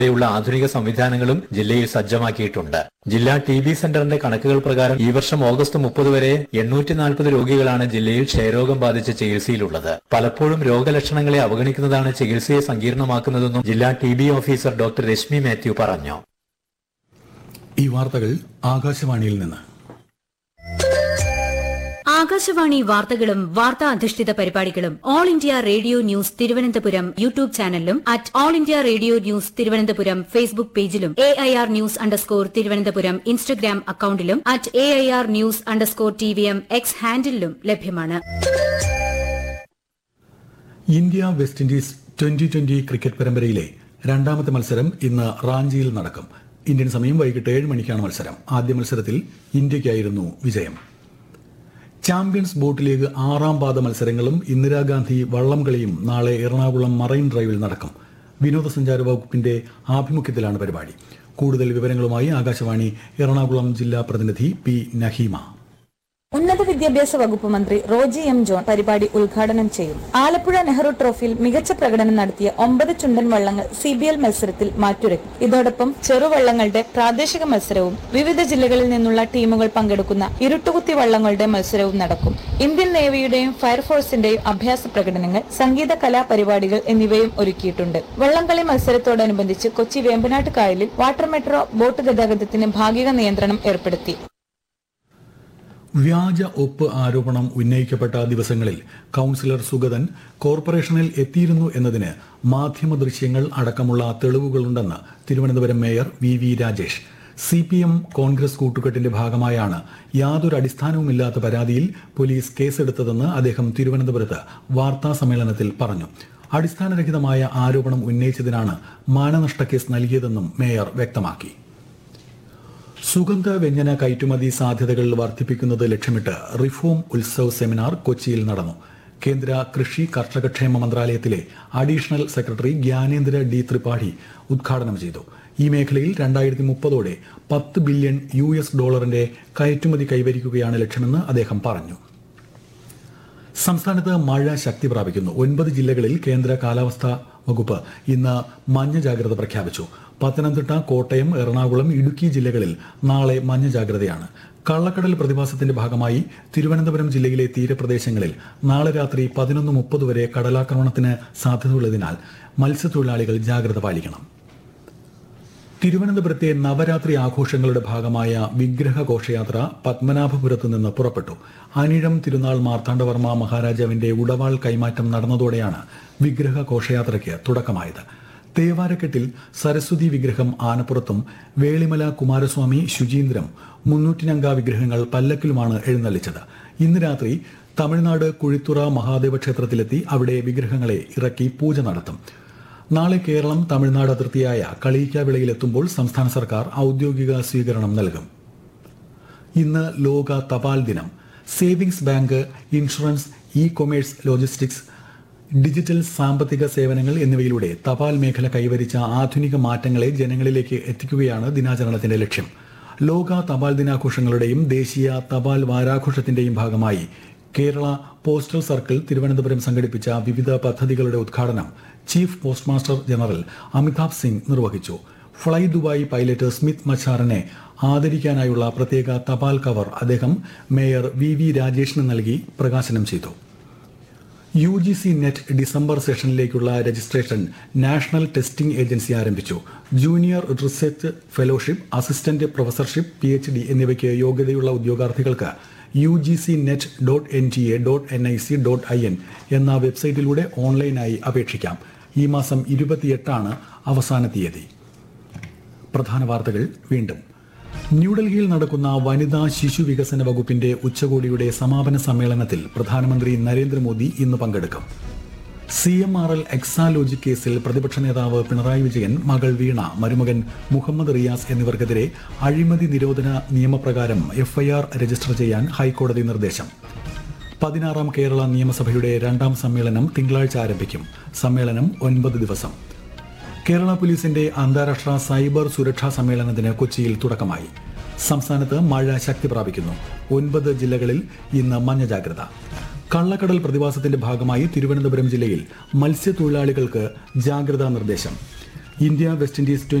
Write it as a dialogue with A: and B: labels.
A: യുള്ള ആധുനിക സംവിധാനങ്ങളും ജില്ലയിൽ സജ്ജമാക്കിയിട്ടുണ്ട് ജില്ലാ ടി ബി സെന്ററിന്റെ കണക്കുകൾ പ്രകാരം ഈ വർഷം ഓഗസ്റ്റ് മുപ്പത് വരെ എണ്ണൂറ്റി നാൽപ്പത് രോഗികളാണ് ജില്ലയിൽ ക്ഷയരോഗം ബാധിച്ച് ചികിത്സയിലുള്ളത് പലപ്പോഴും രോഗലക്ഷണങ്ങളെ അവഗണിക്കുന്നതാണ് ചികിത്സയെ സങ്കീർണമാക്കുന്നതെന്നും ജില്ലാ T B officer doctor Rashmi Mathew പറഞ്ഞു
B: ഈ വാർത്തകൾ ആകാശവാണിയിൽ നിന്ന്
C: ആകാശവാണി വാർത്തകളും വാർത്താ അധിഷ്ഠിത പരിപാടികളും All India Radio News Thiruvananthapuram YouTube ചാനലിലും at All India Radio News Thiruvananthapuram Facebook പേജിലും A I R news underscore Thiruvananthapuram Instagram അക്കൌണ്ടിലും at A I R news underscore T V M X ഹാൻഡിലും ലഭ്യമാണ്
B: India West Indies twenty twenty cricket പരമ്പരയിലെ രണ്ടാമത്തെ മത്സരം ഇന്ന് റാഞ്ചിയിൽ നടക്കും ഇന്ത്യൻ സമയം വൈകിട്ട് ഏഴ് മണിക്കാണ് മത്സരം ആദ്യ മത്സരത്തിൽ ഇന്ത്യയ്ക്കായിരുന്നു വിജയം ചാമ്പ്യൻസ് ബോട്ട് ലീഗ് ആറാം പാദ മത്സരങ്ങളും ഇന്ദിരാഗാന്ധി വള്ളംകളിയും നാളെ എറണാകുളം മറൈൻ ഡ്രൈവിൽ നടക്കും വിനോദസഞ്ചാര വകുപ്പിന്റെ ആഭിമുഖ്യത്തിലാണ് പരിപാടി കൂടുതൽ വിവരങ്ങളുമായി ആകാശവാണി എറണാകുളം ജില്ലാ പ്രതിനിധി പി നഹീമ
D: ഉന്നത വിദ്യാഭ്യാസ വകുപ്പ് മന്ത്രി റോജി എം ജോൺ പരിപാടി ഉദ്ഘാടനം ചെയ്യും ആലപ്പുഴ നെഹ്റു ട്രോഫിയിൽ മികച്ച പ്രകടനം നടത്തിയ ഒമ്പത് ചുണ്ടൻ വള്ളങ്ങൾ സി ബി എൽ മത്സരത്തിൽ മാറ്റുരയ്ക്കും ഇതോടൊപ്പം ചെറുവള്ളങ്ങളുടെ പ്രാദേശിക മത്സരവും വിവിധ ജില്ലകളിൽ നിന്നുള്ള ടീമുകൾ പങ്കെടുക്കുന്ന ഇരുട്ടുകുത്തി വള്ളങ്ങളുടെ മത്സരവും നടക്കും ഇന്ത്യൻ നേവിയുടെയും ഫയർഫോഴ്സിന്റെയും അഭ്യാസ പ്രകടനങ്ങൾ സംഗീത കലാപരിപാടികൾ എന്നിവയും ഒരുക്കിയിട്ടുണ്ട് വള്ളംകളി മത്സരത്തോടനുബന്ധിച്ച് കൊച്ചി വേമ്പനാട്ട് കായലിൽ വാട്ടർ മെട്രോ ബോട്ട് ഗതാഗതത്തിന് ഭാഗിക നിയന്ത്രണം ഏർപ്പെടുത്തി
B: വ്യാജ ഒപ്പ് ആരോപണം ഉന്നയിക്കപ്പെട്ട ദിവസങ്ങളിൽ കൌൺസിലർ സുഗതൻ കോർപ്പറേഷനിൽ എത്തിയിരുന്നു എന്നതിന് മാധ്യമ ദൃശ്യങ്ങൾ അടക്കമുള്ള തെളിവുകളുണ്ടെന്ന് Thiruvananthapuram mayor V V Rajesh C P M Congress കൂട്ടുകെട്ടിന്റെ ഭാഗമായാണ് യാതൊരു അടിസ്ഥാനവുമില്ലാത്ത പരാതിയിൽ പോലീസ് കേസെടുത്തതെന്ന് അദ്ദേഹം തിരുവനന്തപുരത്ത് വാർത്താ സമ്മേളനത്തിൽ പറഞ്ഞു അടിസ്ഥാനരഹിതമായ ആരോപണം ഉന്നയിച്ചതിനാണ് മാനനഷ്ട കേസ് നൽകിയതെന്നും മേയർ വ്യക്തമാക്കി സുഗന്ധ വ്യഞ്ജന കയറ്റുമതി സാധ്യതകൾ വർദ്ധിപ്പിക്കുന്നത് ലക്ഷ്യമിട്ട് റിഫോം ഉത്സവ് സെമിനാർ കൊച്ചിയിൽ നടന്നു കേന്ദ്ര കൃഷി കർഷകക്ഷേമ മന്ത്രാലയത്തിലെ additional secretary Gyanendra D Tripathi ഉദ്ഘാടനം ചെയ്തു ഈ മേഖലയിൽ രണ്ടായിരത്തി മുപ്പതോടെ പത്ത് ബില്യൺ യു എസ് ഡോളറിന്റെ കയറ്റുമതി കൈവരിക്കുകയാണ് ലക്ഷ്യമെന്ന് അദ്ദേഹം പറഞ്ഞു സംസ്ഥാനത്ത് മഴ ശക്തി പ്രാപിക്കുന്നു ഒൻപത് ജില്ലകളിൽ കേന്ദ്ര കാലാവസ്ഥാ വകുപ്പ് ഇന്ന് മഞ്ഞ ജാഗ്രത പ്രഖ്യാപിച്ചു പത്തനംതിട്ട കോട്ടയം എറണാകുളം ഇടുക്കി ജില്ലകളിൽ നാളെ മഞ്ഞ ജാഗ്രതയാണ് കള്ളക്കടൽ പ്രതിഭാസത്തിന്റെ ഭാഗമായി തിരുവനന്തപുരം ജില്ലയിലെ തീരപ്രദേശങ്ങളിൽ നാളെ രാത്രി പതിനൊന്ന് മുപ്പത് വരെ കടലാക്രമണത്തിന് സാധ്യതയുള്ളതിനാൽ മത്സ്യത്തൊഴിലാളികൾ ജാഗ്രത പാലിക്കണം തിരുവനന്തപുരത്തെ നവരാത്രി ആഘോഷങ്ങളുടെ ഭാഗമായ വിഗ്രഹ ഘോഷയാത്ര പത്മനാഭപുരത്ത് നിന്ന് പുറപ്പെട്ടു അനിഴം തിരുനാൾ മാർത്താണ്ഡവർമ്മ മഹാരാജാവിന്റെ ഉടവാൾ കൈമാറ്റം നടന്നതോടെയാണ് വിഗ്രഹ ഘോഷയാത്രയ്ക്ക് തുടക്കമായത് തേവാരക്കെട്ടിൽ സരസ്വതി വിഗ്രഹം ആനപ്പുറത്തും വേളിമല കുമാരസ്വാമി ശുചീന്ദ്രം മുന്നൂറ്റിനങ്ക വിഗ്രഹങ്ങൾ പല്ലക്കിലുമാണ് എഴുന്നള്ളിച്ചത് ഇന്ന് രാത്രി തമിഴ്നാട് കുഴിത്തുറ മഹാദേവ ക്ഷേത്രത്തിലെത്തി അവിടെ വിഗ്രഹങ്ങളെ ഇറക്കി പൂജ നടത്തും നാളെ കേരളം തമിഴ്നാട് അതിർത്തിയായ കളിയിക്കാവിളയിലെത്തുമ്പോൾ സംസ്ഥാന സർക്കാർ ഔദ്യോഗിക സ്വീകരണം നൽകും ഇന്ന് ലോക തപാൽ ദിനം savings bank insurance e commerce logistics digital സാമ്പത്തിക സേവനങ്ങൾ എന്നിവയിലൂടെ തപാൽ മേഖല കൈവരിച്ച ആധുനിക മാറ്റങ്ങളെ ജനങ്ങളിലേക്ക് എത്തിക്കുകയാണ് ദിനാചരണത്തിന്റെ ലക്ഷ്യം ലോക തപാൽ ദിനാഘോഷങ്ങളുടെയും ദേശീയ തപാൽ വാരാഘോഷത്തിന്റെയും ഭാഗമായി കേരള പോസ്റ്റൽ സർക്കിൾ തിരുവനന്തപുരം സംഘടിപ്പിച്ച വിവിധ പദ്ധതികളുടെ ഉദ്ഘാടനം chief post master general Amitabh Singh നിർവഹിച്ചു ഫ്ലൈ ദുബായ് പൈലറ്റ് സ്മിത്ത് മച്ചാറിനെ ആദരിക്കാനായുള്ള പ്രത്യേക തപാൽ കവർ അദ്ദേഹം മേയർ വി വി രാജേഷിന് നൽകി പ്രകാശനം ചെയ്തു U G C NET December സെഷനിലേക്കുള്ള രജിസ്ട്രേഷൻ നാഷണൽ ടെസ്റ്റിംഗ് ഏജൻസി ആരംഭിച്ചു junior research fellowship assistant professorship P H D എന്നിവയ്ക്ക് യോഗ്യതയുള്ള ഉദ്യോഗാർത്ഥികൾക്ക് U G C net dot N T A dot N I C dot I N എന്ന വെബ്സൈറ്റിലൂടെ ഓൺലൈനായി അപേക്ഷിക്കാം ഈ മാസം ഇരുപത്തിയെട്ടാണ് അവസാന തീയതി പ്രധാന വാർത്തകൾ വീണ്ടും ന്യൂഡൽഹിയിൽ നടക്കുന്ന വനിതാ ശിശു വികസന വകുപ്പിന്റെ ഉച്ചകോടിയുടെ സമാപന സമ്മേളനത്തിൽ പ്രധാനമന്ത്രി നരേന്ദ്രമോദി ഇന്ന് പങ്കെടുക്കും C M R L Exalogic കേസിൽ പ്രതിപക്ഷ നേതാവ് പിണറായി വിജയൻ മകൾ വീണ മരുമകൻ മുഹമ്മദ് റിയാസ് എന്നിവർക്കെതിരെ അഴിമതി നിരോധന നിയമപ്രകാരം എഫ്ഐആർ രജിസ്റ്റർ ചെയ്യാൻ ഹൈക്കോടതി നിർദ്ദേശം പതിനാറാം കേരള നിയമസഭയുടെ രണ്ടാം സമ്മേളനം തിങ്കളാഴ്ച ആരംഭിക്കും സമ്മേളനം ഒൻപത് ദിവസം കേരള പോലീസിന്റെ അന്താരാഷ്ട്ര സൈബർ സുരക്ഷാ സമ്മേളനത്തിന് കൊച്ചിയിൽ തുടക്കമായി സംസ്ഥാനത്ത് മഴ ശക്തി പ്രാപിക്കുന്നു ഒൻപത് ജില്ലകളിൽ ഇന്ന് മഞ്ഞ ജാഗ്രത കള്ളക്കടൽ പ്രതിഭാസത്തിന്റെ ഭാഗമായി തിരുവനന്തപുരം ജില്ലയിൽ മത്സ്യത്തൊഴിലാളികൾക്ക് ജാഗ്രതാ നിർദ്ദേശം ഇന്ത്യ വെസ്റ്റ് ഇൻഡീസ്